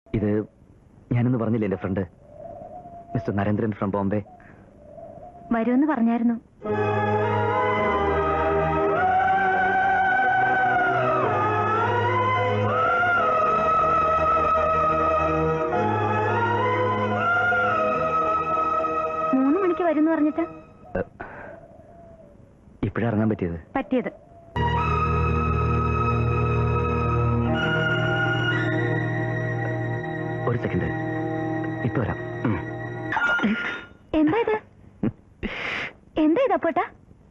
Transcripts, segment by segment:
ഇത് ഞാനൊന്ന് പറഞ്ഞില്ലേ എന്റെ friend mister Narendran from Bombay വരുമെന്ന് പറഞ്ഞായിരുന്നു മൂന്ന് മണിക്ക് വരുമെന്ന് പറഞ്ഞിട്ട് ഇപ്പോഴാ ഇറങ്ങാൻ പറ്റിയത് പറ്റിയത് ഒരു സെക്കൻഡ് ഇപ്പൊ വരാം ഉം. എന്താ ഇത് എന്താ ഇത് അപ്പോട്ടാ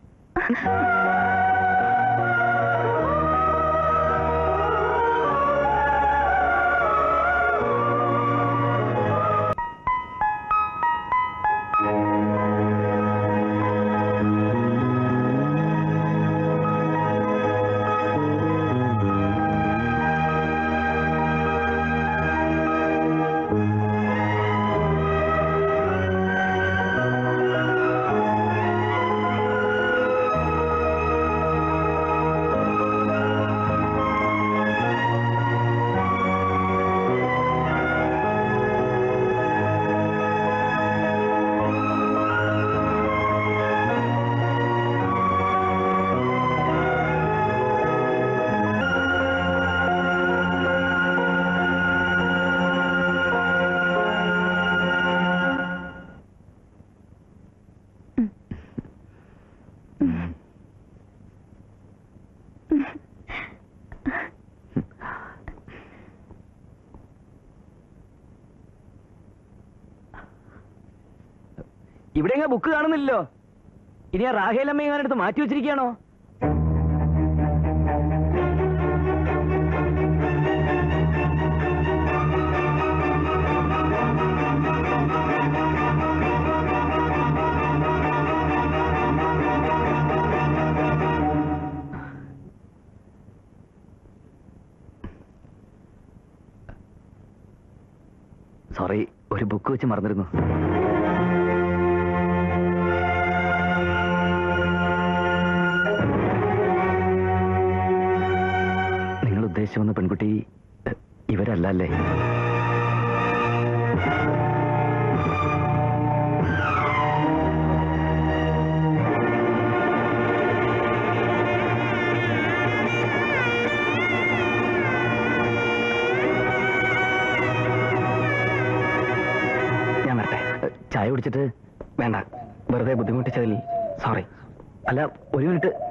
ഇവിടെ എങ്ങാ ബുക്ക് കാണുന്നില്ലല്ലോ ഇനി ആ റാഹേലമ്മ എങ്ങാനെടുത്ത് മാറ്റി വെച്ചിരിക്കുകയാണോ സോറി ഒരു ബുക്ക് വെച്ച് മറന്നിരുന്നു നിങ്ങൾ ഉദ്ദേശിച്ചു വന്ന പെൺകുട്ടി എ, ഇവരല്ല അല്ലേ ഞാൻ വരട്ടെ ചായ കുടിച്ചിട്ട് വേണ്ട വെറുതെ ബുദ്ധിമുട്ടിച്ചതിൽ സോറി അല്ല ഒരു മിനിറ്റ്